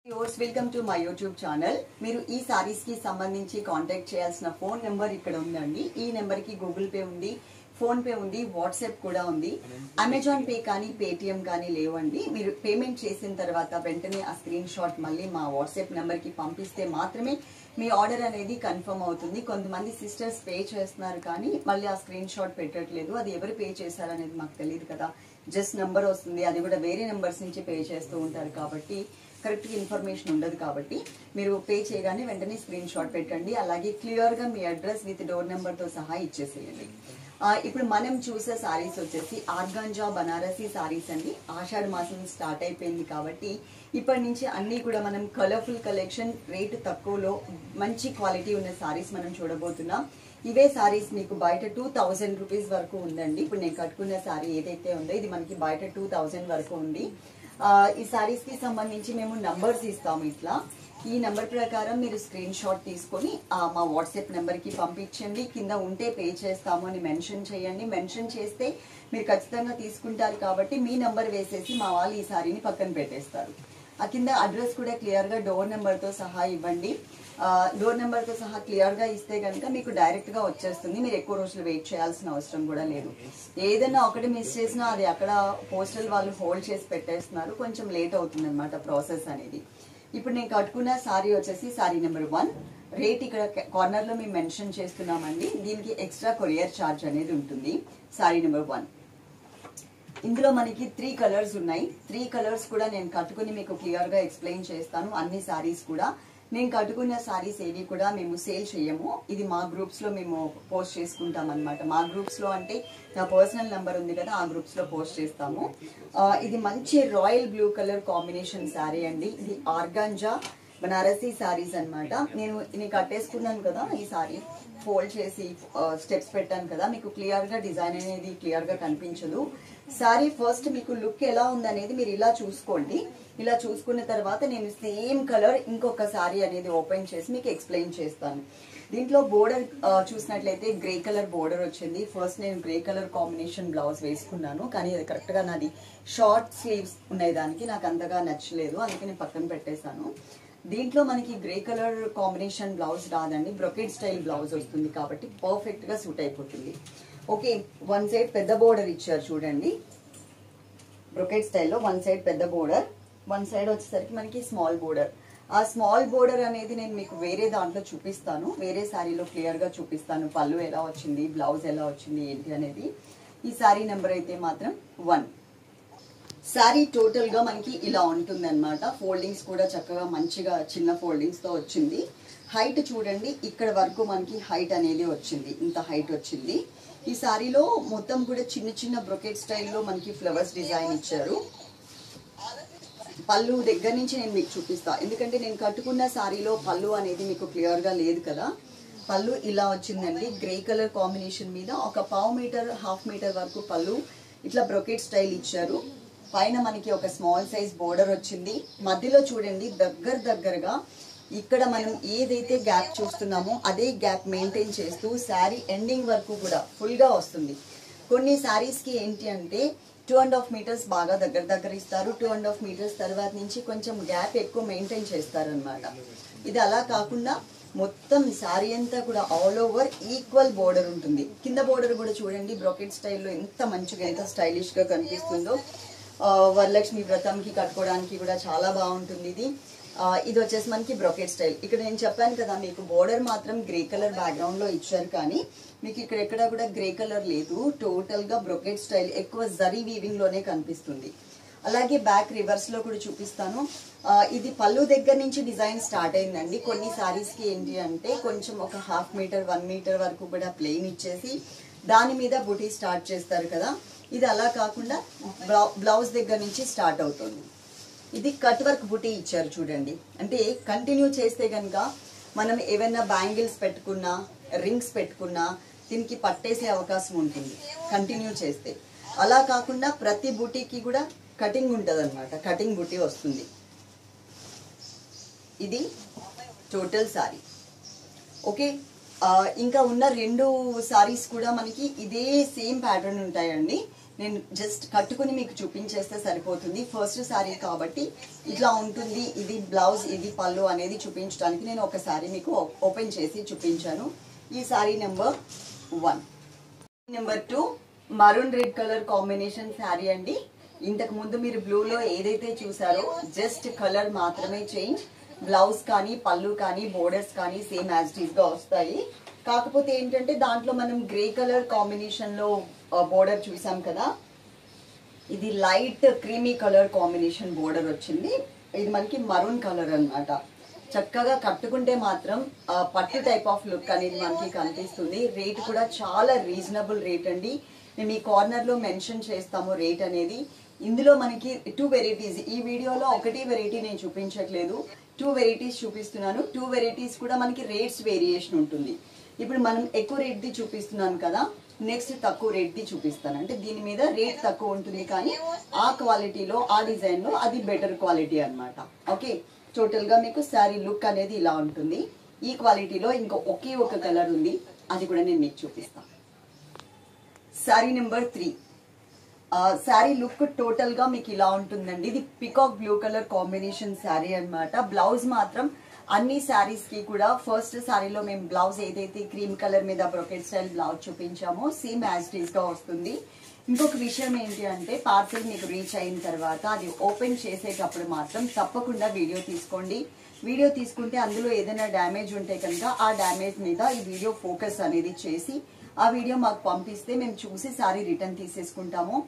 yours welcome to my YouTube channel మీరు ఈ సారీస్ కి సంబంధించి కాంటాక్ట్ చేయాల్సిన ఫోన్ నెంబర్ ఇక్కడ ఉందండి ఈ నెంబర్ కి గూగుల్ పే ఉంది ఫోన్ పే ఉంది వాట్సాప్ కూడా ఉంది అమెజాన్ పే కానీ పేటిఎం కానీ లేవండి మీరు పేమెంట్ చేసిన తర్వాత వెంటనే ఆ స్క్రీన్ షాట్ మళ్ళీ మా వాట్సాప్ నెంబర్ కి పంపిస్తే మాత్రమే మీ ఆర్డర్ అనేది కన్ఫర్మ్ అవుతుంది కొంతమంది సిస్టర్స్ పే చేస్తున్నారు కానీ మళ్ళీ ఆ స్క్రీన్ షాట్ పెట్టట్లేదు అది ఎవరు పే చేశారనేది మాకు తెలియదు కదా జస్ట్ నెంబర్ వస్తుంది అది కూడా వేరే నెంబర్స్ నుంచి పే చేస్తూ ఉంటారు కాబట్టి కరెక్ట్గా ఇన్ఫర్మేషన్ ఉండదు కాబట్టి మీరు పే చేయగానే వెంటనే స్క్రీన్ షాట్ పెట్టండి అలాగే క్లియర్గా మీ అడ్రస్ విత్ డోర్ నెంబర్తో సహా ఇచ్చేసేయండి ఆ, ఇప్పుడు మనం చూసే సారీస్ వచ్చేసి ఆర్గాంజా బనారసి సారీస్ అండి ఆషాఢ మాసం స్టార్ట్ అయిపోయింది కాబట్టి ఇప్పటి నుంచి అన్నీ కూడా మనం కలర్ఫుల్ కలెక్షన్ రేటు తక్కువలో మంచి క్వాలిటీ ఉన్న సారీస్ మనం చూడబోతున్నాం ఇవే సారీస్ మీకు బయట టూ థౌజండ్ రూపీస్ వరకు ఉందండి ఇప్పుడు నేను కట్టుకున్న సారీ ఏదైతే ఉందో ఇది మనకి బయట టూ థౌజండ్ వరకు ఉంది ఆ, ఈ సారీస్ కి సంబంధించి మేము నంబర్స్ ఇస్తాము ఇట్లా ఈ నంబర్ ప్రకారం మీరు స్క్రీన్ షాట్ తీసుకొని ఆ, మా వాట్సాప్ నెంబర్ కి పంపించండి కింద ఉంటే పే చేస్తాము అని మెన్షన్ చేయండి మెన్షన్ చేస్తే మీరు ఖచ్చితంగా తీసుకుంటారు కాబట్టి మీ నంబర్ వేసేసి మా వాళ్ళు ఈ సారీని పక్కన పెట్టేస్తారు ఆ కింద అడ్రస్ కూడా క్లియర్ గా డోర్ నెంబర్ తో సహా ఇవ్వండి ఆ, డోర్ నెంబర్ తో సహా క్లియర్ గా ఇస్తే కనుక మీకు డైరెక్ట్ గా వచ్చేస్తుంది మీరు ఎక్కువ రోజులు వెయిట్ చేయాల్సిన అవసరం కూడా లేదు ఏదైనా ఒకటి మిస్ చేసినా అది అక్కడ పోస్టల్ వాళ్ళు హోల్డ్ చేసి పెట్టేస్తున్నారు కొంచెం లేట్ అవుతుంది అనమాట ప్రాసెస్ అనేది ఇప్పుడు నేను కట్టుకున్న సారీ వచ్చేసి సారీ నెంబర్ వన్ రేట్ ఇక్కడ కార్నర్ లో మేము మెన్షన్ చేస్తున్నామండి దీనికి ఎక్స్ట్రా కొరియర్ ఛార్జ్ అనేది ఉంటుంది సారీ నెంబర్ వన్ ఇందులో మనకి త్రీ కలర్స్ ఉన్నాయి త్రీ కలర్స్ కూడా నేను కట్టుకుని మీకు క్లియర్ గా ఎక్స్ప్లెయిన్ చేస్తాను అన్ని సారీస్ కూడా నేను కట్టుకున్న సారీస్ ఏవి కూడా మేము సేల్ చేయము ఇది మా గ్రూప్స్ లో మేము పోస్ట్ చేసుకుంటాం అనమాట మా గ్రూప్స్ లో అంటే నా పర్సనల్ నెంబర్ ఉంది కదా ఆ గ్రూప్స్ లో పోస్ట్ చేస్తాము ఆ, ఇది మంచి royal blue colour combination sari అండి ఇది ఆర్గాంజా బనారసీ సారీస్ అన్నమాట నేను నేను కట్టేసుకున్నాను కదా ఈ సారీ ఫోల్డ్ చేసి స్టెప్స్ పెట్టాను కదా మీకు క్లియర్ గా డిజైన్ అనేది క్లియర్ గా కనిపించదు సారీ ఫస్ట్ మీకు లుక్ ఎలా ఉందనేది మీరు ఇలా చూసుకోండి ఇలా చూసుకున్న తర్వాత నేను సేమ్ కలర్ ఇంకొక సారీ అనేది ఓపెన్ చేసి మీకు ఎక్స్ప్లెయిన్ చేస్తాను దీంట్లో బోర్డర్ చూసినట్లయితే గ్రే కలర్ బోర్డర్ వచ్చింది ఫస్ట్ నేను గ్రే కలర్ కాంబినేషన్ బ్లౌజ్ వేసుకున్నాను కానీ అది కరెక్ట్ గా నాది షార్ట్ స్లీవ్స్ ఉన్నాయి దానికి నాకు అంతగా నచ్చలేదు అందుకే నేను పక్కన పెట్టేశాను దీంట్లో మనకి గ్రే కలర్ కాంబినేషన్ బ్లౌజ్ రాదండి బ్రొకెట్ స్టైల్ బ్లౌజ్ వస్తుంది కాబట్టి పర్ఫెక్ట్ గా సూట్ అయిపోతుంది ఓకే వన్ సైడ్ పెద్ద బోర్డర్ ఇచ్చారు చూడండి బ్రొకెట్ స్టైల్లో వన్ సైడ్ పెద్ద బోర్డర్ వన్ సైడ్ వచ్చేసరికి మనకి స్మాల్ బోర్డర్ ఆ స్మాల్ బోర్డర్ అనేది నేను మీకు వేరే దాంట్లో చూపిస్తాను వేరే శారీలో క్లియర్ గా చూపిస్తాను పళ్ళు ఎలా వచ్చింది బ్లౌజ్ ఎలా వచ్చింది ఏంటి అనేది ఈ శారీ నెంబర్ అయితే మాత్రం వన్ శారీ టోటల్ గా మనకి ఇలా ఉంటుంది అనమాట ఫోల్డింగ్స్ కూడా చక్కగా మంచిగా చిన్న ఫోల్డింగ్స్ తో వచ్చింది హైట్ చూడండి ఇక్కడ వరకు మనకి హైట్ అనేది వచ్చింది ఇంత హైట్ వచ్చింది ఈ శారీలో మొత్తం కూడా చిన్న చిన్న బ్రొకెట్ స్టైల్లో మనకి ఫ్లవర్స్ డిజైన్ ఇచ్చారు పళ్ళు దగ్గర నుంచి నేను మీకు చూపిస్తా ఎందుకంటే నేను కట్టుకున్న శారీలో పళ్ళు అనేది మీకు క్లియర్ గా లేదు కదా పళ్ళు ఇలా వచ్చిందండి గ్రే కలర్ కాంబినేషన్ మీద ఒక పావు మీటర్ హాఫ్ మీటర్ వరకు పళ్ళు ఇట్లా బ్రొకెట్ స్టైల్ ఇచ్చారు పైన మనకి ఒక స్మాల్ సైజ్ బోర్డర్ వచ్చింది మధ్యలో చూడండి దగ్గర దగ్గరగా ఇక్కడ మనం ఏదైతే గ్యాప్ చూస్తున్నామో అదే గ్యాప్ మెయింటైన్ చేస్తూ శారీ ఎండింగ్ వరకు కూడా ఫుల్ గా వస్తుంది కొన్ని శారీస్ కి ఏంటి అంటే టూ అండ్ హాఫ్ మీటర్స్ బాగా దగ్గర దగ్గర ఇస్తారు టూ అండ్ హాఫ్ మీటర్స్ తర్వాత నుంచి కొంచెం గ్యాప్ ఎక్కువ మెయింటైన్ చేస్తారు అనమాట ఇది అలా కాకుండా మొత్తం శారీ అంతా కూడా ఆల్ ఓవర్ ఈక్వల్ బోర్డర్ ఉంటుంది కింద బోర్డర్ కూడా చూడండి బ్రాకెట్ స్టైల్లో ఎంత మంచిగా ఎంత స్టైలిష్ గా కనిపిస్తుందో ఆ, వరలక్ష్మి వ్రతంకి కట్టుకోవడానికి కూడా చాలా బాగుంటుంది ఇది ఆ, ఇది వచ్చేసి మనకి బ్రొకెట్ స్టైల్ ఇక్కడ నేను చెప్పాను కదా మీకు బోర్డర్ మాత్రం గ్రే కలర్ బ్యాక్గ్రౌండ్ లో ఇచ్చారు కానీ మీకు ఇక్కడ ఎక్కడ కూడా గ్రే కలర్ లేదు టోటల్ గా బ్రొకెట్ స్టైల్ ఎక్కువ జరీ వీవింగ్ లోనే కనిపిస్తుంది అలాగే బ్యాక్ రివర్స్ లో కూడా చూపిస్తాను ఆ, ఇది పళ్ళు దగ్గర నుంచి డిజైన్ స్టార్ట్ అయిందండి కొన్ని సారీస్ కి ఏంటి అంటే కొంచెం ఒక హాఫ్ మీటర్ వన్ మీటర్ వరకు కూడా ప్లెయిన్ ఇచ్చేసి దాని మీద బుటీ స్టార్ట్ చేస్తారు కదా ఇది అలా కాకుండా బ్లౌ- బ్లౌజ్ దగ్గర నుంచి స్టార్ట్ అవుతుంది ఇది కట్ వర్క్ బుటీ ఇచ్చారు చూడండి అంటే కంటిన్యూ చేస్తే కనుక మనం ఏమైనా బ్యాంగిల్స్ పెట్టుకున్నా రింగ్స్ పెట్టుకున్నా దీనికి పట్టేసే అవకాశం ఉంటుంది కంటిన్యూ చేస్తే అలా కాకుండా ప్రతి బుటీకి కూడా కటింగ్ ఉంటుంది అనమాట కటింగ్ బుటీ వస్తుంది ఇది టోటల్ సారీ ఓకే ఆ, ఇంకా ఉన్న రెండు సారీస్ కూడా మనకి ఇదే సేమ్ ప్యాటర్న్ ఉంటాయండి నేను జస్ట్ కట్టుకుని మీకు చూపించేస్తే సరిపోతుంది ఫస్ట్ శారీ కాబట్టి ఇట్లా ఉంటుంది ఇది బ్లౌజ్ ఇది పళ్ళు అనేది చూపించడానికి నేను ఒక శారీ మీకు ఓపెన్ చేసి చూపించాను ఈ sari number one number two maroon red colour combination sari అండి ఇంతకు ముందు మీరు బ్లూలో ఏదైతే చూసారో జస్ట్ కలర్ మాత్రమే చేంజ్ బ్లౌజ్ కానీ పళ్ళు కానీ బోర్డర్స్ కానీ సేమ్ యాజ్ ఇట్ గా వస్తాయి కాకపోతే ఏంటంటే దాంట్లో మనం గ్రే కలర్ కాంబినేషన్ లో బోర్డర్ చూసాం కదా ఇది light creamy colour combination border వచ్చింది ఇది మనకి మరూన్ కలర్ అన్నమాట చక్కగా కట్టుకుంటే మాత్రం ఆ, పట్టు టైప్ ఆఫ్ లుక్ అనేది మనకి కనిపిస్తుంది రేట్ కూడా చాలా రీజనబుల్ రేట్ అండి మేము ఈ కార్నర్ లో మెన్షన్ చేస్తాము రేట్ అనేది ఇందులో మనకి టూ వెరైటీస్ ఈ వీడియోలో ఒకటి వెరైటీ నేను చూపించట్లేదు టూ వెరైటీస్ చూపిస్తున్నాను టూ వెరైటీస్ కూడా మనకి రేట్స్ వేరియేషన్ ఉంటుంది ఇప్పుడు మనం ఎక్కువ రేట్ది చూపిస్తున్నాను కదా నెక్స్ట్ తక్కువ రేట్ది చూపిస్తాను అంటే దీని మీద రేట్ తక్కువ ఉంటుంది కానీ ఆ క్వాలిటీలో ఆ డిజైన్ లో అది బెటర్ క్వాలిటీ అన్నమాట ఓకే టోటల్ గా మీకు శారీ లుక్ అనేది ఇలా ఉంటుంది ఈ క్వాలిటీలో ఇంకా ఒకే ఒక కలర్ ఉంది అది కూడా నేను మీకు చూపిస్తాను sari number three sari look total గా మీకు ఇలా ఉంటుందండి ఇది peacock blue colour combination sari అన్నమాట బ్లౌజ్ మాత్రం అన్ని శారీస్ కి కూడా ఫస్ట్ శారీలో మేము బ్లౌజ్ ఏదైతే క్రీమ్ కలర్ మీద బ్రొకెట్ స్టైల్ బ్లౌజ్ చూపించామో సేమ్ యాజ్ ఇట్ ఈస్ గా వస్తుంది ఇంకొక విషయం ఏంటి అంటే పార్సల్ మీకు రీచ్ అయిన తర్వాత అది ఓపెన్ చేసేటప్పుడు మాత్రం తప్పకుండా వీడియో తీసుకోండి వీడియో తీసుకుంటే అందులో ఏదైనా డ్యామేజ్ ఉంటే కనుక ఆ డ్యామేజ్ మీద ఈ వీడియో ఫోకస్ అనేది చేసి ఆ వీడియో మాకు పంపిస్తే మేము చూసి సారీ రిటర్న్ తీసేసుకుంటాము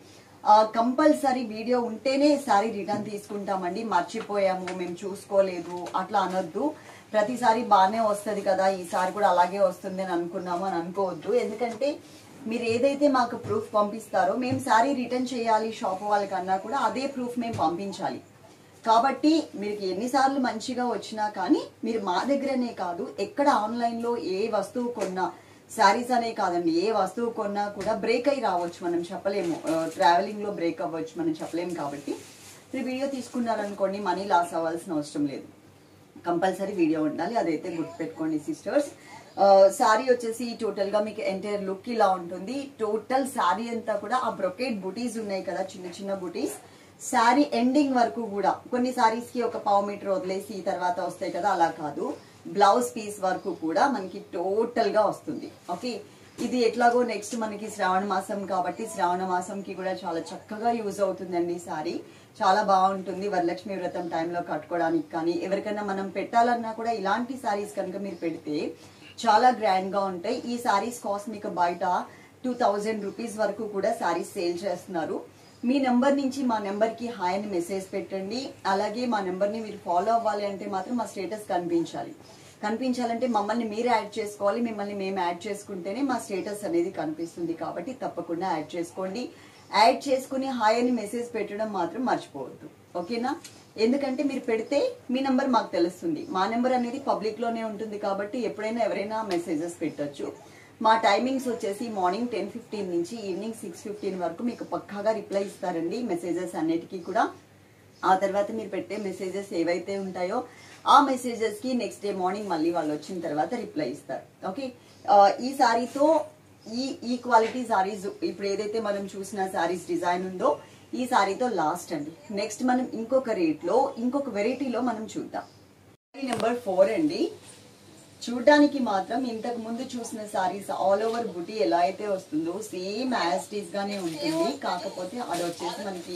కంపల్సరీ వీడియో ఉంటేనే సారీ రిటర్న్ తీసుకుంటామండి మర్చిపోయాము మేము చూసుకోలేదు అట్లా అనొద్దు ప్రతిసారి బాగానే వస్తుంది కదా ఈసారి కూడా అలాగే వస్తుంది అని అనుకున్నాము అని అనుకోవద్దు ఎందుకంటే మీరు ఏదైతే మాకు ప్రూఫ్ పంపిస్తారో మేము సారీ రిటర్న్ చేయాలి షాప్ వాళ్ళకన్నా కూడా అదే ప్రూఫ్ మేము పంపించాలి కాబట్టి మీకు ఎన్నిసార్లు మంచిగా వచ్చినా కానీ మీరు మా దగ్గరనే కాదు ఎక్కడ ఆన్లైన్లో ఏ వస్తువు కొన్నా శారీస్ అనే కాదండి ఏ వస్తువు కొన్నా కూడా బ్రేక్ అయి రావచ్చు మనం చెప్పలేము ట్రావెలింగ్ లో బ్రేక్ అవ్వచ్చు మనం చెప్పలేము కాబట్టి మీరు వీడియో తీసుకున్నారనుకోండి మనీ లాస్ అవ్వాల్సిన అవసరం లేదు కంపల్సరీ వీడియో ఉండాలి అదైతే గుర్తుపెట్టుకోండి సిస్టర్స్ శారీ వచ్చేసి టోటల్ గా మీకు ఎంటైర్ లుక్ ఇలా ఉంటుంది టోటల్ శారీ అంతా కూడా ఆ బ్రొకేట్ బుటీస్ ఉన్నాయి కదా చిన్న చిన్న బుటీస్ శారీ ఎండింగ్ వరకు కూడా కొన్ని శారీస్ కి ఒక పావు మీటర్ వదిలేసి తర్వాత వస్తాయి కదా అలా కాదు బ్లౌజ్ పీస్ వరకు కూడా మనకి టోటల్ గా వస్తుంది ఓకే ఇది ఎట్లాగో నెక్స్ట్ మనకి శ్రావణ మాసం కాబట్టి శ్రావణ మాసంకి కూడా చాలా చక్కగా యూజ్ అవుతుందండి ఈ సారీ చాలా బాగుంటుంది వరలక్ష్మి వ్రతం టైంలో కట్టుకోవడానికి కానీ ఎవరికైనా మనం పెట్టాలన్నా కూడా ఇలాంటి సారీస్ కనుక మీరు పెడితే చాలా గ్రాండ్ గా ఉంటాయి ఈ సారీస్ కాస్ట్ మీకు బయట టూ థౌజండ్ రూపీస్ వరకు కూడా సారీస్ సేల్ చేస్తున్నారు మీ నెంబర్ నుంచి మా నెంబర్ కి హాయ్ అని మెసేజ్ పెట్టండి అలాగే మా నెంబర్ ని మీరు ఫాలో అవ్వాలి అంటే మాత్రం మా స్టేటస్ కనిపించాలి కనిపించాలంటే మమ్మల్ని మీరు యాడ్ చేసుకోవాలి మిమ్మల్ని మేము యాడ్ చేసుకుంటేనే మా స్టేటస్ అనేది కనిపిస్తుంది కాబట్టి తప్పకుండా యాడ్ చేసుకోండి యాడ్ చేసుకుని హాయ్ అని మెసేజ్ పెట్టడం మాత్రం మర్చిపోవద్దు ఓకేనా ఎందుకంటే మీరు పెడితే మీ నెంబర్ మాకు తెలుస్తుంది మా నెంబర్ అనేది పబ్లిక్ లోనే ఉంటుంది కాబట్టి ఎప్పుడైనా ఎవరైనా మెసేజెస్ పెట్టొచ్చు మా టైమింగ్స్ వచ్చేసి మార్నింగ్ టెన్ ఫిఫ్టీన్ నుంచి ఈవినింగ్ సిక్స్ ఫిఫ్టీన్ వరకు మీకు పక్కాగా రిప్లై ఇస్తారండి మెసేజెస్ అన్నిటికీ కూడా ఆ తర్వాత మీరు పెట్టే మెసేజెస్ ఏవైతే ఉంటాయో ఆ మెసేజెస్ కి నెక్స్ట్ డే మార్నింగ్ మళ్ళీ వాళ్ళు వచ్చిన తర్వాత రిప్లై ఇస్తారు ఓకే ఆ, ఈ సారీతో ఈ ఈ క్వాలిటీ సారీస్ ఇప్పుడు ఏదైతే మనం చూసిన సారీస్ డిజైన్ ఉందో ఈ సారీతో లాస్ట్ అండి నెక్స్ట్ మనం ఇంకొక రేట్ లో ఇంకొక వెరైటీలో మనం చూద్దాం నెంబర్ ఫోర్ అండి చూడడానికి మాత్రం ఇంతకు ముందు చూసిన సారీస్ ఆల్ ఓవర్ బుటీ ఎలా అయితే వస్తుందో సేమ్ యాస్టీస్ గానే ఉంటుంది కాకపోతే అది వచ్చేసి మనకి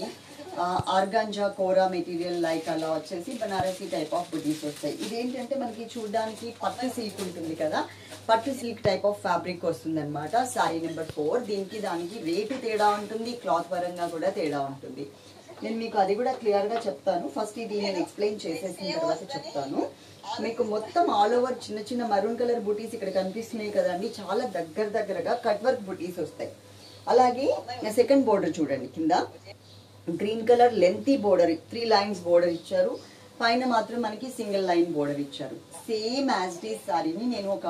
ఆర్గాంజా కోరా మెటీరియల్ లైక్ అలా వచ్చేసి బనారసీ టైప్ ఆఫ్ బుటీస్ వస్తాయి ఇదేంటంటే మనకి చూడడానికి పట్టు సిల్క్ ఉంటుంది కదా పట్టు సిల్క్ టైప్ ఆఫ్ ఫ్యాబ్రిక్ వస్తుంది అనమాట సారీ నెంబర్ ఫోర్ దీనికి దానికి రేటు తేడా ఉంటుంది క్లాత్ పరంగా కూడా తేడా ఉంటుంది నేను మీకు అది కూడా క్లియర్ గా చెప్తాను ఫస్ట్ ఇది నేను ఎక్స్ప్లెయిన్ చేసేసిన తర్వాత చెప్తాను మీకు మొత్తం ఆల్ ఓవర్ చిన్న చిన్న మరూన్ కలర్ బుటీస్ ఇక్కడ కనిపిస్తున్నాయి కదండి చాలా దగ్గర దగ్గరగా కట్ వర్క్ బుటీస్ వస్తాయి అలాగే సెకండ్ బోర్డర్ చూడండి కింద green colour lengthy border three lines border ఇచ్చారు పైన మాత్రం మనకి సింగిల్ లైన్ బోర్డర్ ఇచ్చారు సేమ్ యాజ్ డీస్ సారీని నేను ఒక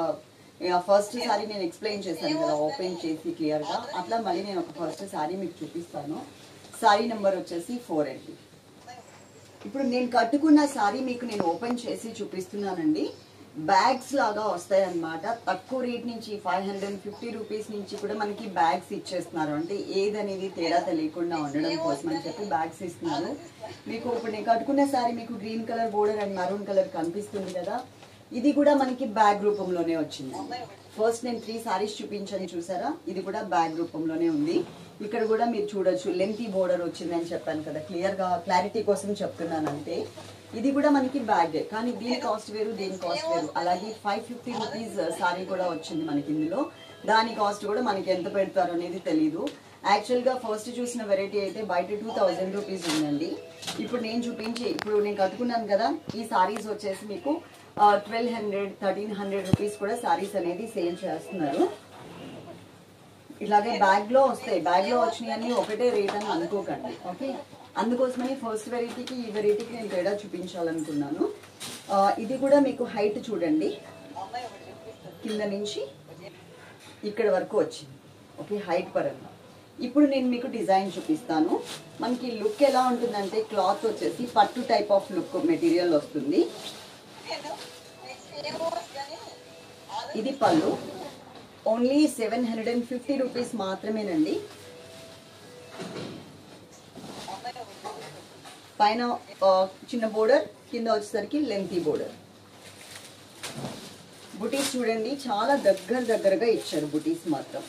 ఫస్ట్ సారీ నేను ఎక్స్ప్లెయిన్ చేశాను కదా ఓపెన్ చేసి క్లియర్ గా అట్లా మళ్ళీ నేను ఒక ఫస్ట్ సారీ మీకు చూపిస్తాను సారీ నెంబర్ వచ్చేసి ఫోర్ అండి ఇప్పుడు నేను కట్టుకున్న సారీ మీకు నేను ఓపెన్ చేసి చూపిస్తున్నానండి బ్యాగ్స్ లాగా వస్తాయి అన్నమాట తక్కువ రేట్ నుంచి ఫైవ్ హండ్రెడ్ ఫిఫ్టీ రూపీస్ నుంచి కూడా మనకి బ్యాగ్స్ ఇచ్చేస్తున్నారు అంటే ఏదనేది తేడా తెలియకుండా ఉండడం కోసం అని చెప్పి బ్యాగ్స్ ఇస్తున్నారు మీకు ఇప్పుడు నేను కట్టుకున్న సారీ మీకు green colour border and maroon colour కనిపిస్తుంది కదా ఇది కూడా మనకి బ్యాగ్ రూపంలోనే వచ్చింది ఫస్ట్ నేను త్రీ సారీస్ చూపించాను చూసారా ఇది కూడా బ్యాగ్ రూపంలోనే ఉంది ఇక్కడ కూడా మీరు చూడొచ్చు లెంతీ బోర్డర్ వచ్చింది అని చెప్పాను కదా క్లియర్ గా క్లారిటీ కోసం చెప్తున్నాను అంతే ఇది కూడా మనకి బ్యాగ్ కానీ దీని కాస్ట్ వేరు దీని కాస్ట్ వేరు అలాగే ఫైవ్ ఫిఫ్టీ రూపీస్ సారీ కూడా వచ్చింది మనకి ఇందులో దాని కాస్ట్ కూడా మనకి ఎంత పెడతారు అనేది తెలీదు యాక్చువల్ గా ఫస్ట్ చూసిన వెరైటీ అయితే బయట టూ థౌజండ్ రూపీస్ ఉందండి ఇప్పుడు నేను చూపించి ఇప్పుడు నేను కట్టుకున్నాను కదా ఈ సారీస్ వచ్చేసి మీకు twelve hundred thirteen hundred rupees కూడా సారీస్ అనేది సేల్ చేస్తున్నారు ఇలాగే బ్యాగ్ లో వస్తాయి బ్యాగ్ లో వచ్చినాయన్నీ ఒకటే రేట్ అని అనుకోకండి ఓకే అందుకోసమని ఫస్ట్ వెరైటీకి ఈ వెరైటీకి నేను తేడా చూపించాలనుకున్నాను ఆ, ఇది కూడా మీకు హైట్ చూడండి కింద నుంచి ఇక్కడ వరకు వచ్చింది ఓకే హైట్ పరంగా ఇప్పుడు నేను మీకు డిజైన్ చూపిస్తాను మనకి లుక్ ఎలా ఉంటుందంటే క్లాత్ వచ్చేసి పట్టు టైప్ ఆఫ్ లుక్ మెటీరియల్ వస్తుంది ఇది పళ్ళు only seven hundred and fifty rupees మాత్రమేనండి పైన ఆ, చిన్న బోర్డర్ కింద వచ్చేసరికి లెంతీ బోర్డర్ బుటీస్ చూడండి చాలా దగ్గర దగ్గరగా ఇచ్చారు బుటీస్ మాత్రం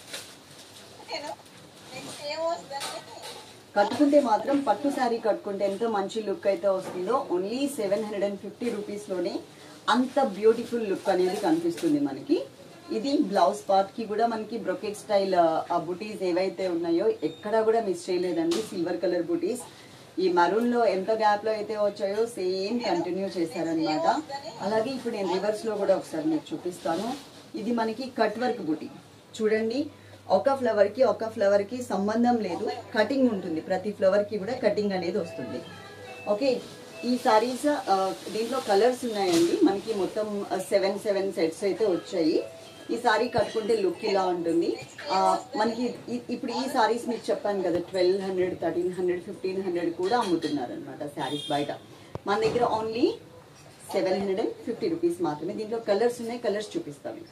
కట్టుకుంటే మాత్రం పట్టు శారీ కట్టుకుంటే ఎంత మంచి లుక్ అయితే వస్తుందో only seven hundred and fifty రూపీస్లోనే అంత బ్యూటిఫుల్ లుక్ అనేది కనిపిస్తుంది మనకి ఇది బ్లౌజ్ పార్ట్ కి కూడా మనకి బ్రొకెట్ స్టైల్ ఆ బుటీస్ ఏవైతే ఉన్నాయో ఎక్కడా కూడా మిస్ చేయలేదండి సిల్వర్ కలర్ బుటీస్ ఈ మరూన్ లో ఎంత గ్యాప్ లో అయితే వచ్చాయో సేమ్ కంటిన్యూ చేశారనమాట అలాగే ఇప్పుడు నేను రివర్స్ లో కూడా ఒకసారి మీకు చూపిస్తాను ఇది మనకి కట్ వర్క్ బుటీ చూడండి ఒక ఫ్లవర్ కి ఒక ఫ్లవర్ కి సంబంధం లేదు కటింగ్ ఉంటుంది ప్రతి ఫ్లవర్ కి కూడా కటింగ్ అనేది వస్తుంది ఓకే ఈ సారీస్ దీంట్లో కలర్స్ ఉన్నాయండి మనకి మొత్తం సెవెన్ సెవెన్ సెట్స్ అయితే వచ్చాయి ఈ సారీ కట్టుకుంటే లుక్ ఇలా ఉంటుంది ఆ, మనకి ఇ- ఇప్పుడు ఈ సారీస్ మీకు చెప్పాను కదా twelve hundred thirteen hundred fifteen hundred కూడా అమ్ముతున్నారు అనమాట సారీస్ బయట మన దగ్గర only seven hundred and fifty rupees మాత్రమే దీంట్లో కలర్స్ ఉన్నాయి కలర్స్ చూపిస్తాను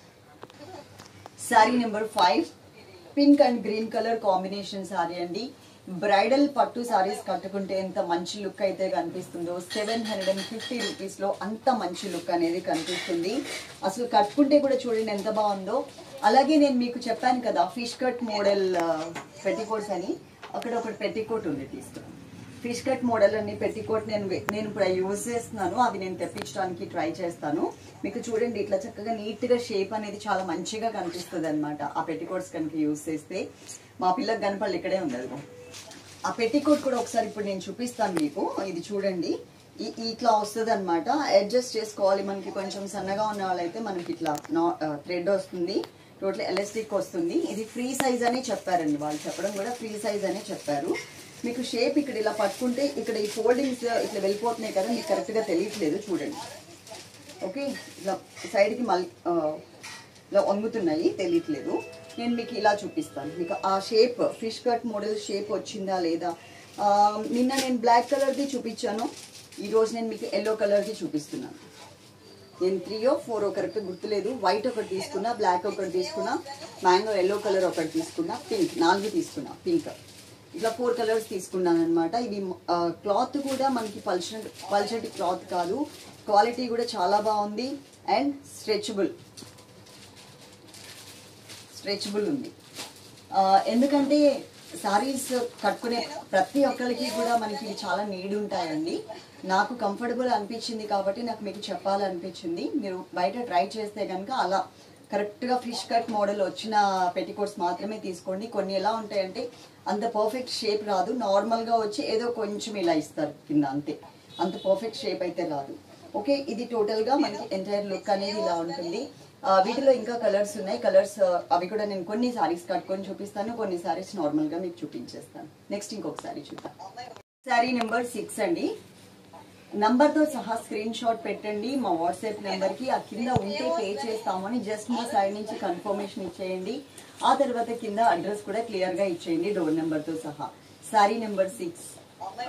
sari number five pink and green colour combination sari అండి బ్రైడల్ పట్టు సారీస్ కట్టుకుంటే ఎంత మంచి లుక్ అయితే కనిపిస్తుందో seven hundred and fifty rupees లో అంత మంచి లుక్ అనేది కనిపిస్తుంది అసలు కట్టుకుంటే కూడా చూడండి ఎంత బాగుందో అలాగే నేను మీకు చెప్పాను కదా ఫిష్ కట్ మోడల్ పెట్టికోట్స్ అని అక్కడ ఒకటి పెట్టికోట్ ఉంది తీసుకున్నాను ఫిష్ కట్ మోడల్ అని పెట్టికోట్ నేను వే- నేను ఇప్పుడు యూజ్ చేస్తున్నాను అవి నేను తెప్పించడానికి ట్రై చేస్తాను మీకు చూడండి ఇట్లా చక్కగా నీట్ గా షేప్ అనేది చాలా మంచిగా కనిపిస్తుంది అనమాట ఆ పెట్టికోట్స్ కనుక యూజ్ చేస్తే మా పిల్లకి కనపడలు ఇక్కడే ఉంది అదిగో ఆ పెట్టికోట్ కూడా ఒకసారి ఇప్పుడు నేను చూపిస్తాను మీకు ఇది చూడండి ఈ- ఇట్లా వస్తుంది అనమాట అడ్జస్ట్ చేసుకోవాలి మనకి కొంచెం సన్నగా ఉన్న వాళ్ళైతే మనకి ఇట్లా థ్రెడ్ వస్తుంది టోటల్ ఎలాస్టిక్ వస్తుంది ఇది ఫ్రీ సైజ్ అని చెప్పారండి వాళ్ళు చెప్పడం కూడా ఫ్రీ సైజ్ అనే చెప్పారు మీకు షేప్ ఇక్కడ ఇలా పట్టుకుంటే ఇక్కడ ఈ ఫోల్డింగ్స్ ఇట్లా వెళ్ళిపోతున్నాయి కదా మీకు కరెక్ట్గా తెలియట్లేదు చూడండి ఓకే ఇలా సైడ్కి మళ్ళీ ఆ, ఇలా వంగుతున్నాయి తెలియట్లేదు నేను మీకు ఇలా చూపిస్తాను మీకు ఆ shape fish cut model shape వచ్చిందా లేదా ఆ, నిన్న నేను బ్లాక్ కలర్ది చూపించాను ఈరోజు నేను మీకు ఎల్లో కలర్ది చూపిస్తున్నాను నేను త్రీయో ఫోరో కరెక్ట్ గుర్తులేదు వైట్ ఒకటి తీసుకున్నా బ్లాక్ ఒకటి తీసుకున్నా మ్యాంగో ఎల్లో కలర్ ఒకటి తీసుకున్నా పింక్ నాలుగు తీసుకున్నా పింక్ ఇట్లా ఫోర్ కలర్స్ తీసుకున్నాను అనమాట ఇవి క్లాత్ కూడా మనకి పల్చటి పల్చటి క్లాత్ కాదు క్వాలిటీ కూడా చాలా బాగుంది అండ్ స్ట్రెచబుల్ స్ట్రెచబుల్ ఉంది ఆ, ఎందుకంటే సారీస్ కట్టుకునే ప్రతి ఒక్కరికి కూడా మనకి ఇవి చాలా నీడ్ ఉంటాయండి నాకు కంఫర్టబుల్ అనిపించింది కాబట్టి నాకు మీకు చెప్పాలనిపించింది మీరు బయట ట్రై చేస్తే కనుక అలా కరెక్ట్గా ఫిష్ కట్ మోడల్ వచ్చిన పెట్టికోట్స్ మాత్రమే తీసుకోండి కొన్ని ఎలా ఉంటాయంటే అంత పర్ఫెక్ట్ షేప్ రాదు నార్మల్గా వచ్చి ఏదో కొంచెం ఇలా ఇస్తారు కింద అంతే అంత పర్ఫెక్ట్ షేప్ అయితే రాదు ఓకే ఇది టోటల్గా మనకి ఎంటైర్ లుక్ అనేది ఇలా ఉంటుంది ఆ, వీటిలో ఇంకా కలర్స్ ఉన్నాయి కలర్స్ అవి కూడా నేను కొన్ని సారీస్ కట్టుకొని చూపిస్తాను కొన్ని సారీస్ నార్మల్ గా మీకు చూపించేస్తాను నెక్స్ట్ ఇంకొక సారీ చూద్దాం సారీ నెంబర్ సిక్స్ అండి నంబర్ తో సహా స్క్రీన్ షాట్ పెట్టండి మా వాట్సాప్ నెంబర్ కి ఆ కింద ఉంటే పే చేస్తామని జస్ట్ మా సైడ్ నుంచి కన్ఫర్మేషన్ ఇచ్చేయండి ఆ తర్వాత కింద అడ్రస్ కూడా క్లియర్ గా ఇచ్చేయండి డోర్ నెంబర్ తో సహా sari number six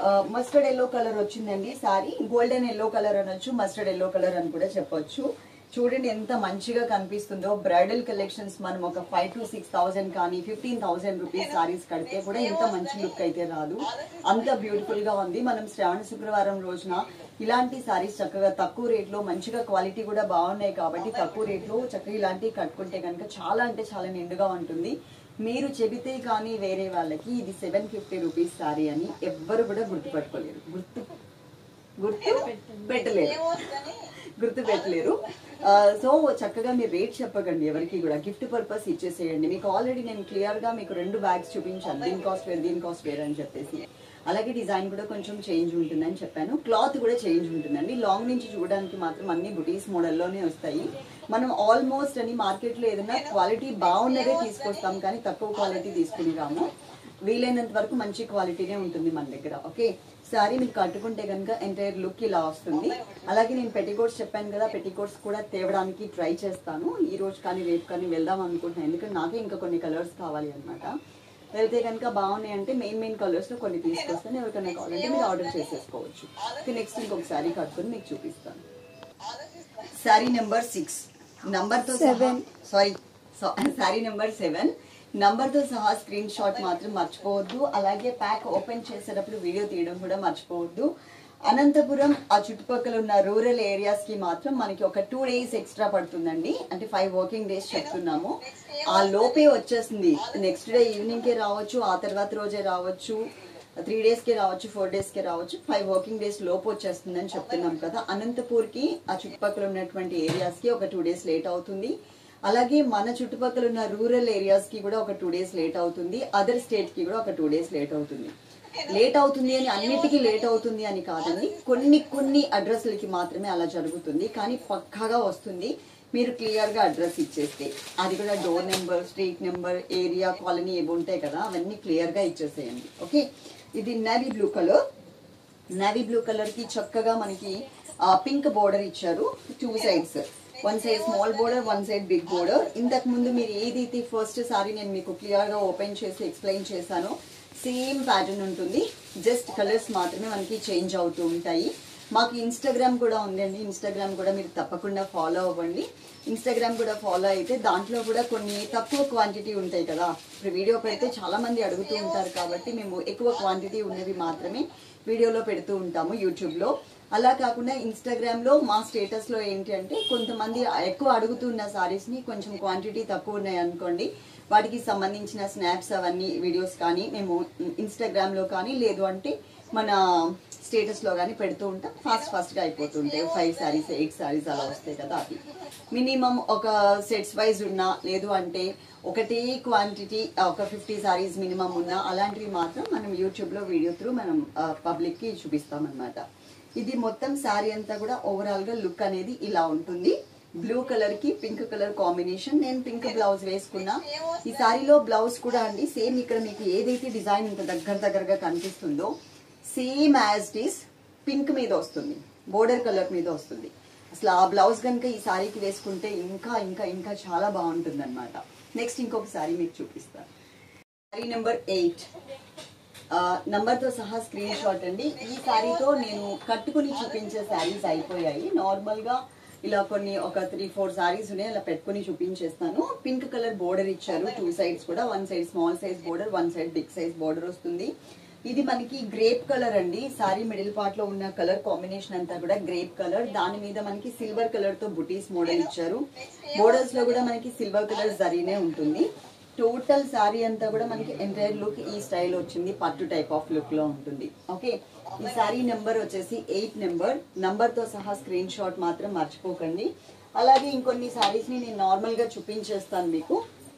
mustard yellow colour వచ్చిందండి సారీ గోల్డెన్ ఎల్లో కలర్ అనొచ్చు మస్టర్డ్ ఎల్లో కలర్ అని కూడా చెప్పొచ్చు చూడండి ఎంత మంచిగా కనిపిస్తుందో బ్రైడల్ కలెక్షన్స్ మనం ఒక ఫైవ్ టు సిక్స్ థౌసండ్ కానీ ఫిఫ్టీన్ థౌసండ్ రూపీస్ సారీస్ కడితే కూడా ఇంత మంచి లుక్ అయితే రాదు అంత బ్యూటిఫుల్ గా ఉంది మనం శ్రావణ శుక్రవారం రోజున ఇలాంటి సారీస్ చక్కగా తక్కువ రేట్లో మంచిగా క్వాలిటీ కూడా బాగున్నాయి కాబట్టి తక్కువ రేట్లో చక్కగా ఇలాంటివి కట్టుకుంటే కనుక చాలా అంటే చాలా నిండుగా ఉంటుంది మీరు చెబితే కానీ వేరే వాళ్ళకి ఇది సెవెన్ ఫిఫ్టీ రూపీస్ సారీ అని ఎవ్వరు కూడా గుర్తుపట్టుకోలేరు గుర్తు గుర్తు పెట్టలేరు గుర్తు పెట్టలేరు సో చక్కగా మీరు రేట్ చెప్పకండి ఎవరికి కూడా గిఫ్ట్ పర్పస్ ఇచ్చేసేయండి మీకు ఆల్రెడీ నేను క్లియర్ గా మీకు రెండు బ్యాగ్స్ చూపించాను దీని కాస్ట్ వేరు దీని కాస్ట్ వేరు అని చెప్పేసి అలాగే డిజైన్ కూడా కొంచెం చేంజ్ ఉంటుందని చెప్పాను క్లాత్ కూడా చేంజ్ ఉంటుందండి లాంగ్ నుంచి చూడడానికి మాత్రం అన్ని బుటీస్ మోడల్లోనే వస్తాయి మనం ఆల్మోస్ట్ అని మార్కెట్లో ఏదైనా క్వాలిటీ బాగున్నదే తీసుకొస్తాం కానీ తక్కువ క్వాలిటీ తీసుకుని రాము వీలైనంత వరకు మంచి క్వాలిటీనే ఉంటుంది మన దగ్గర ఓకే సారీ మీకు కట్టుకుంటే కనుక ఎంటైర్ లుక్ ఇలా వస్తుంది అలాగే నేను పెట్టికోట్స్ చెప్పాను కదా పెట్టికోట్స్ కూడా తేవడానికి ట్రై చేస్తాను ఈ రోజు కానీ రేపు కానీ వెళ్దాం అనుకుంటున్నాను ఎందుకంటే నాకే ఇంకా కొన్ని కలర్స్ కావాలి అనమాట వెళ్తే కనుక బాగున్నాయి అంటే మెయిన్ మెయిన్ కలర్స్ లో కొన్ని తీసుకొస్తాను ఎవరికైనా కావాలంటే మీరు ఆర్డర్ చేసేసుకోవచ్చు నెక్స్ట్ ఇంకొక శారీ కట్టుకొని మీకు చూపిస్తాను శారీ నెంబర్ సిక్స్ నంబర్ తో seven sorry sari number seven number తో సహా స్క్రీన్ షాట్ మాత్రం మర్చిపోవద్దు అలాగే ప్యాక్ ఓపెన్ చేసేటప్పుడు వీడియో తీయడం కూడా మర్చిపోవద్దు అనంతపురం ఆ చుట్టుపక్కల ఉన్న రూరల్ ఏరియాస్ కి మాత్రం మనకి ఒక టూ డేస్ ఎక్స్ట్రా పడుతుందండి అంటే ఫైవ్ వర్కింగ్ డేస్ చెప్తున్నాము ఆ లోపే వచ్చేస్తుంది నెక్స్ట్ డే ఈవినింగ్ కే రావచ్చు ఆ తర్వాత రోజే రావచ్చు త్రీ డేస్ కి రావచ్చు ఫోర్ డేస్ కి రావచ్చు ఫైవ్ వర్కింగ్ డేస్ లోపు వచ్చేస్తుంది అని చెప్తున్నాం కదా అనంతపూర్ కి ఆ చుట్టుపక్కల ఉన్నటువంటి ఏరియాస్ కి ఒక టూ డేస్ లేట్ అవుతుంది అలాగే మన చుట్టుపక్కల ఉన్న రూరల్ ఏరియాస్ కి కూడా ఒక టూ డేస్ లేట్ అవుతుంది అదర్ స్టేట్ కి కూడా ఒక టూ డేస్ లేట్ అవుతుంది లేట్ అవుతుంది అని అన్నిటికీ లేట్ అవుతుంది అని కాదండి కొన్ని కొన్ని అడ్రస్లకి మాత్రమే అలా జరుగుతుంది కానీ పక్కాగా వస్తుంది మీరు క్లియర్ గా అడ్రస్ ఇచ్చేస్తే అది కూడా door number street number area colony ఏవి ఉంటాయి కదా అవన్నీ క్లియర్ గా ఇచ్చేసేయండి ఓకే ఇది navy blue colour navy blue colour కి చక్కగా మనకి పింక్ బోర్డర్ ఇచ్చారు two sides one side small border one side big border ఇంతకు ముందు మీరు ఏదైతే ఫస్ట్ సారీ నేను మీకు క్లియర్ గా ఓపెన్ చేసి ఎక్స్ప్లెయిన్ చేశానో సేమ్ ప్యాటర్న్ ఉంటుంది జస్ట్ కలర్స్ మాత్రమే మనకి చేంజ్ అవుతూ ఉంటాయి మాకు ఇన్స్టాగ్రామ్ కూడా ఉందండి ఇన్స్టాగ్రామ్ కూడా మీరు తప్పకుండా ఫాలో అవ్వండి ఇన్స్టాగ్రామ్ కూడా ఫాలో అయితే దాంట్లో కూడా కొన్ని తక్కువ క్వాంటిటీ ఉంటాయి కదా ఇప్పుడు వీడియో పెడితే చాలా మంది అడుగుతూ ఉంటారు కాబట్టి మేము ఎక్కువ క్వాంటిటీ ఉన్నవి మాత్రమే వీడియోలో పెడుతూ ఉంటాము యూట్యూబ్లో అలా కాకుండా ఇన్స్టాగ్రామ్ లో మా స్టేటస్ లో ఏంటి అంటే కొంతమంది ఎక్కువ అడుగుతున్న సారీస్ ని కొంచెం క్వాంటిటీ తక్కువ ఉన్నాయి అనుకోండి వాటికి సంబంధించిన స్నాప్స్ అవన్నీ వీడియోస్ కానీ మేము ఇన్స్టాగ్రామ్ లో కానీ లేదు అంటే మన స్టేటస్ లో కానీ పెడుతూ ఉంటాం ఫాస్ట్ ఫాస్ట్ గా అయిపోతుంటాయి ఫైవ్ సారీస్ ఎయిట్ సారీస్ అలా వస్తాయి కదా అది మినిమం ఒక సెట్స్ వైజ్ ఉన్నా లేదు అంటే ఒకటే క్వాంటిటీ ఒక ఫిఫ్టీ సారీస్ మినిమం ఉన్నా అలాంటివి మాత్రం మనం యూట్యూబ్ లో వీడియో త్రూ మనం పబ్లిక్ కి చూపిస్తాం అనమాట ఇది మొత్తం శారీ అంతా కూడా ఓవరాల్ గా లుక్ అనేది ఇలా ఉంటుంది బ్లూ కలర్ కి పింక్ కలర్ కాంబినేషన్ నేను పింక్ బ్లౌజ్ వేసుకున్నా ఈ శారీలో బ్లౌజ్ కూడా అండి సేమ్ ఇక్కడ మీకు ఏదైతే డిజైన్ ఇంత దగ్గర దగ్గరగా కనిపిస్తుందో same as it is pink మీద వస్తుంది బోర్డర్ కలర్ మీద వస్తుంది అసలు ఆ బ్లౌజ్ కనుక ఈ శారీకి వేసుకుంటే ఇంకా ఇంకా ఇంకా చాలా బాగుంటుంది అనమాట నెక్స్ట్ ఇంకొక శారీ మీకు చూపిస్తాను శారీ నెంబర్ ఎయిట్ నంబర్ తో సహా స్క్రీన్ షాట్ అండి ఈ శారీతో నేను కట్టుకుని చూపించే శారీస్ అయిపోయాయి నార్మల్ గా ఇలా కొన్ని ఒక త్రీ ఫోర్ సారీస్ ఉన్నాయి అలా పెట్టుకుని చూపించేస్తాను పింక్ కలర్ బోర్డర్ ఇచ్చారు టూ సైడ్స్ కూడా one side small size border one side big size border వస్తుంది ఇది మనకి గ్రేప్ కలర్ అండి సారీ మిడిల్ పార్ట్ లో ఉన్న కలర్ కాంబినేషన్ అంతా కూడా గ్రేప్ కలర్ దాని మీద మనకి సిల్వర్ కలర్ తో బుటీస్ మోడల్ ఇచ్చారు బోర్డర్స్ లో కూడా మనకి సిల్వర్ కలర్ జరీనే ఉంటుంది టోటల్ సారీ అంతా కూడా మనకి ఎంటైర్ లుక్ ఈ స్టైల్ వచ్చింది పట్టు టైప్ ఆఫ్ లుక్ లో ఉంటుంది ఓకే ఈ సారీ నెంబర్ వచ్చేసి ఎయిట్ నెంబర్ నంబర్ తో సహా స్క్రీన్ షాట్ మాత్రం మర్చిపోకండి అలాగే ఇంకొన్ని సారీస్ ని నేను నార్మల్ గా చూపించేస్తాను మీకు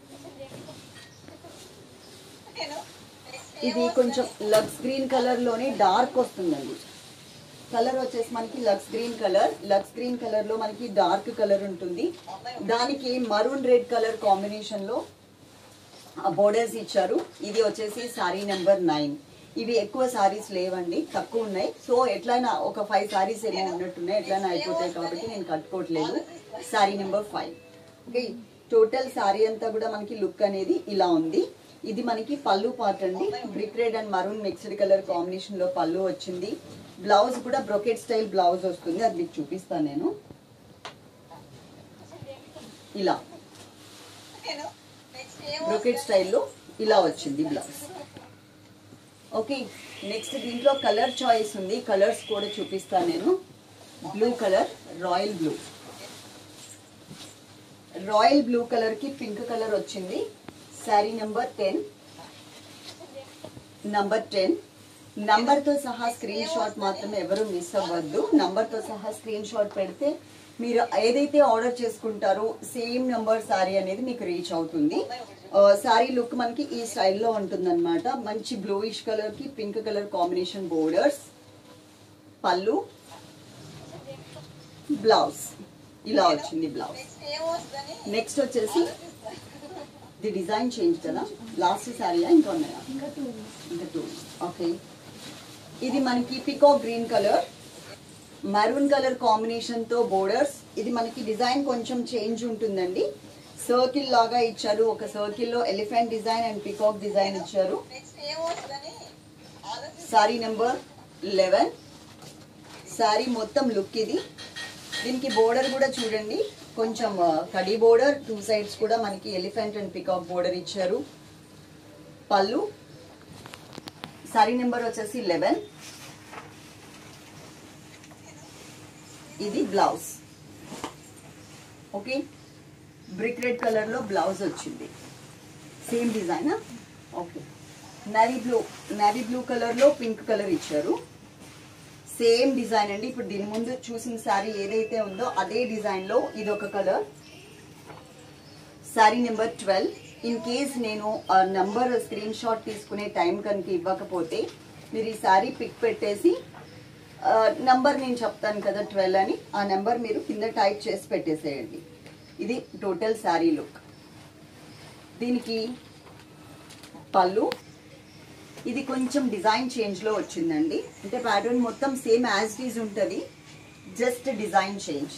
ఇది కొంచెం లక్స్ గ్రీన్ కలర్ లోనే డార్క్ వస్తుందండి కలర్ వచ్చేసి మనకి lush green colour lush green colour లో మనకి డార్క్ కలర్ ఉంటుంది దానికి మరూన్ రెడ్ కలర్ కాంబినేషన్ లో బోర్డర్స్ ఇచ్చారు ఇది వచ్చేసి సారీ నెంబర్ నైన్ ఇవి ఎక్కువ సారీస్ లేవండి తక్కువ ఉన్నాయి సో ఎట్లయినా ఒక ఫైవ్ సారీస్ ఏమో ఉన్నట్టున్నాయి ఎట్లయినా అయిపోతాయి కాబట్టి నేను కట్టుకోవట్లేదు sari number five okay total sari అంతా కూడా మనకి లుక్ అనేది ఇలా ఉంది ఇది మనకి పళ్ళు పార్ట్ అండి brick red and maroon mixed colour combination లో పళ్ళు వచ్చింది బ్లౌజ్ కూడా బ్రొకెట్ స్టైల్ బ్లౌజ్ వస్తుంది అది మీకు చూపిస్తాను నేను ఇలా బ్రోకెట్ స్టైల్లో ఇలా వచ్చింది బ్లౌజ్ ఓకే నెక్స్ట్ దీంట్లో కలర్ చాయిస్ ఉంది కలర్స్ కూడా చూపిస్తాను నేను blue colour royal blue royal blue colour కి పింక్ కలర్ వచ్చింది sari number ten number ten number తో సహా స్క్రీన్ షాట్ మాత్రం ఎవరు మిస్ అవ్వద్దు నంబర్ తో సహా స్క్రీన్ షాట్ పెడితే మీరు ఏదైతే ఆర్డర్ చేసుకుంటారో సేమ్ నంబర్ శారీ అనేది మీకు రీచ్ అవుతుంది శారీ లుక్ మనకి ఈ స్టైల్లో ఉంటుందన్నమాట మంచి బ్లూయిష్ కలర్ కి పింక్ కలర్ కాంబినేషన్ బోర్డర్స్ పళ్ళు బ్లౌజ్ ఇలా వచ్చింది బ్లౌజ్ నెక్స్ట్ వచ్చేసి ఇది డిజైన్ చేంజ్ కదా లాస్ట్ శారీయా ఇంకా ఉన్నాయా ఇంకా టూ ఇంకా టూ ఓకే ఇది మనకి పికో green colour maroon colour combination తో బోర్డర్స్ ఇది మనకి డిజైన్ కొంచెం చేంజ్ ఉంటుందండి సర్కిల్ లాగా ఇచ్చారు ఒక సర్కిల్ లో elephant design and peacock design ఇచ్చారు సారీ నెంబర్ లెవెన్ సారీ మొత్తం లుక్ ఇది దీనికి బోర్డర్ కూడా చూడండి కొంచెం ఆ, కడి బోర్డర్ టూ సైడ్స్ కూడా మనకి ఎలిఫెంట్ అండ్ పికాక్ బోర్డర్ ఇచ్చారు పళ్ళు సారీ నెంబర్ వచ్చేసి లెవెన్ ఇది blouse okay brick red colour లో బ్లౌజ్ వచ్చింది same design okay navy blue navy blue colour లో పింక్ కలర్ ఇచ్చారు సేమ్ డిజైన్ అండి ఇప్పుడు దీని ముందు చూసిన శారీ ఏదైతే ఉందో అదే డిజైన్ లో ఇది ఒక colour sari number twelve in case నేను ఆ నంబర్ స్క్రీన్ షాట్ తీసుకునే టైం కనుక ఇవ్వకపోతే మీరు ఈ శారీ పిక్ పెట్టేసి నంబర్ నేను చెప్తాను కదా ట్వెల్వ్ అని ఆ నెంబర్ మీరు కింద టైప్ చేసి పెట్టేసేయండి ఇది టోటల్ శారీ లుక్ దీనికి పళ్ళు ఇది కొంచెం డిజైన్ చేంజ్ లో వచ్చిందండి అంటే ప్యాటర్న్ మొత్తం సేమ్ యాజ్ ఇట్ ఈజ్ ఉంటుంది జస్ట్ డిజైన్ చేంజ్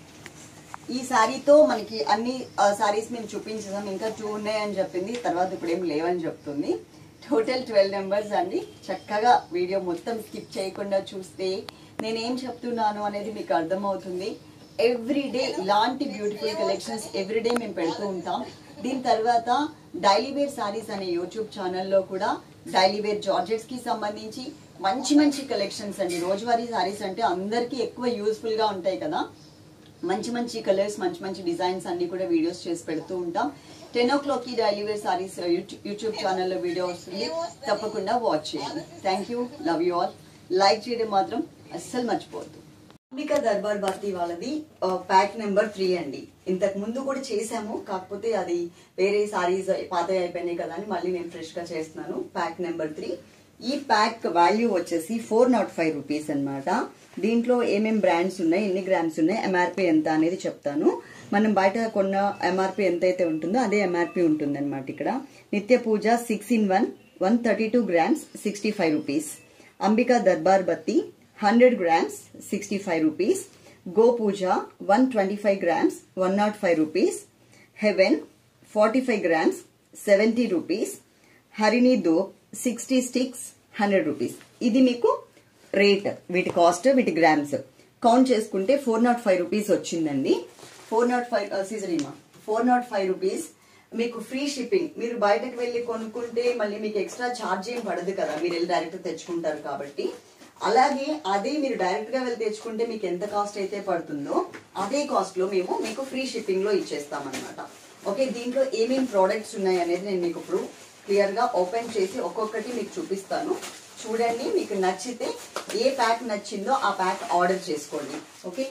ఈ శారీతో మనకి అన్ని శారీస్ మేము చూపించాం ఇంకా టూ ఉన్నాయని చెప్పింది తర్వాత ఇప్పుడు ఏం లేవని చెప్తుంది టోటల్ ట్వెల్వ్ నెంబర్స్ అండి చక్కగా వీడియో మొత్తం స్కిప్ చేయకుండా చూస్తే నేనేం చెప్తున్నాను అనేది మీకు అర్థమవుతుంది ఎవ్రీడే ఇలాంటి బ్యూటిఫుల్ కలెక్షన్స్ ఎవ్రీడే మేము పెడుతూ ఉంటాం దీని తర్వాత డైలీ వేర్ సారీస్ అనే యూట్యూబ్ ఛానల్లో కూడా డైలీ వేర్ జార్జెట్స్ కి సంబంధించి మంచి మంచి కలెక్షన్స్ అండి రోజువారీ సారీస్ అంటే అందరికీ ఎక్కువ యూస్ఫుల్ గా ఉంటాయి కదా మంచి మంచి కలర్స్ మంచి మంచి డిజైన్స్ అన్ని కూడా వీడియోస్ చేసి పెడుతూ ఉంటాం టెన్ ఓ క్లాక్ కి డైలీ వేర్ సారీస్ యూట్యూబ్ ఛానల్లో వీడియో వస్తుంది తప్పకుండా వాచ్ చేయండి thank you love you all like చేయడం మాత్రం అస్సలు మర్చిపోవద్దు అంబికా దర్బార్ భారతి వాళ్ళది ప్యాక్ నెంబర్ త్రీ అండి ఇంతకు ముందు కూడా చేశాము కాకపోతే అది వేరే సారీస్ పాత అయిపోయినాయి కదా అని మళ్ళీ నేను ఫ్రెష్ గా చేస్తున్నాను ప్యాక్ నెంబర్ త్రీ ఈ ప్యాక్ వాల్యూ వచ్చేసి ఫోర్ నాట్ ఫైవ్ రూపీస్ అనమాట దీంట్లో ఏమేం బ్రాండ్స్ ఉన్నాయి ఎన్ని గ్రామ్స్ ఉన్నాయి ఎంఆర్పి ఎంత అనేది చెప్తాను మనం బయట కొన్న ఎంఆర్పి ఎంత అయితే ఉంటుందో అదే ఎంఆర్పి ఉంటుంది అనమాట ఇక్కడ Nitya Pooja six in one one thirty two grams sixty five rupees Ambika Darbar Batti hundred grams sixty five rupees Go Pooja one twenty five grams one nought five rupees Heaven forty five grams seventy rupees Harini dhoop sixty sticks hundred rupees ఇది మీకు rate వీటి cost వీటి grams count చేసుకుంటే four nought five rupees వచ్చిందండి four nought five సీజరీమా four nought five rupees మీకు free shipping మీరు బయటకు వెళ్ళి కొనుక్కుంటే మళ్ళీ మీకు ఎక్స్ట్రా ఛార్జ్ ఏం పడదు కదా మీరు వెళ్ళి డైరెక్ట్ తెచ్చుకుంటారు కాబట్టి అలాగే అదే మీరు డైరెక్ట్ గా వెళ్ళి తెచ్చుకుంటే మీకు ఎంత కాస్ట్ అయితే పడుతుందో అదే కాస్ట్ లో మేము మీకు ఫ్రీ షిప్పింగ్ లో ఇచ్చేస్తాం అనమాట ఓకే దీంట్లో ఏమేమి ప్రోడక్ట్స్ ఉన్నాయి అనేది నేను మీకు ఇప్పుడు క్లియర్ గా ఓపెన్ చేసి ఒక్కొక్కటి మీకు చూపిస్తాను చూడండి మీకు నచ్చితే ఏ ప్యాక్ నచ్చిందో ఆ ప్యాక్ ఆర్డర్ చేసుకోండి ఓకే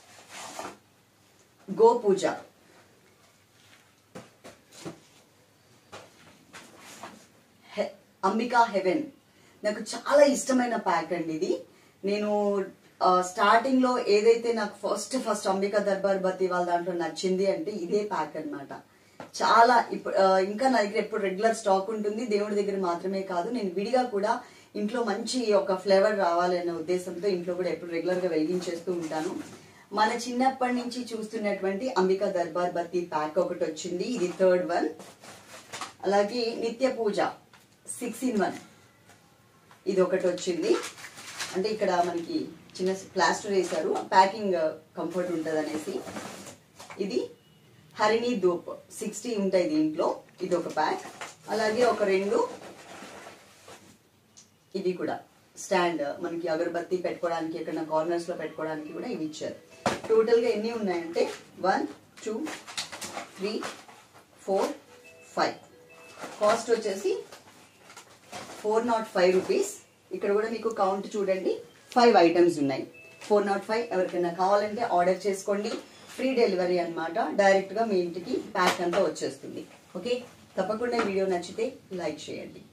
గో పూజ హె- అంబికా హెవెన్ నాకు చాలా ఇష్టమైన ప్యాక్ అండి ఇది నేను స్టార్టింగ్ లో ఏదైతే నాకు ఫస్ట్ ఫస్ట్ అంబికా దర్బార్ బతి వాళ్ళ దాంట్లో నచ్చింది అంటే ఇదే ప్యాక్ అన్నమాట చాలా ఇప్పుడు ఆ, ఇంకా నా దగ్గర ఎప్పుడు రెగ్యులర్ స్టాక్ ఉంటుంది దేవుడి దగ్గర మాత్రమే కాదు నేను విడిగా కూడా ఇంట్లో మంచి ఒక ఫ్లేవర్ రావాలనే ఉద్దేశంతో ఇంట్లో కూడా ఎప్పుడు రెగ్యులర్ గా వెలిగించేస్తూ ఉంటాను మన చిన్నప్పటి నుంచి చూస్తున్నటువంటి అంబికా దర్బార్ బత్తి ప్యాక్ ఒకటి వచ్చింది ఇది థర్డ్ వన్ అలాగే నిత్య పూజ సిక్స్ ఇన్ వన్ ఇది ఒకటి వచ్చింది అంటే ఇక్కడ మనకి చిన్న ప్లాస్టర్ వేశారు ప్యాకింగ్ కంఫర్ట్ ఉంటుంది అనేసి ఇది హరిణి ధూప్ సిక్స్టీ ఉంటాయి దీంట్లో ఇది ఒక ప్యాక్ అలాగే ఒక రెండు ఇది కూడా స్టాండ్ మనకి అగరబత్తి పెట్టుకోవడానికి ఎక్కడ కార్నర్స్ లో పెట్టుకోవడానికి కూడా ఇవి ఇచ్చారు టోటల్ గా ఎన్ని ఉన్నాయంటే one two three four five cost వచ్చేసి ఫోర్ నాట్ ఫైవ్ రూపీస్ ఇక్కడ కూడా మీకు కౌంట్ చూడండి ఫైవ్ ఐటమ్స్ ఉన్నాయి ఫోర్ నాట్ ఫైవ్ ఎవరికైనా కావాలంటే ఆర్డర్ చేసుకోండి ఫ్రీ డెలివరీ అన్నమాట డైరెక్ట్ గా మీ ఇంటికి ప్యాక్ అంతా వచ్చేస్తుంది ఓకే తప్పకుండా వీడియో నచ్చితే లైక్ చేయండి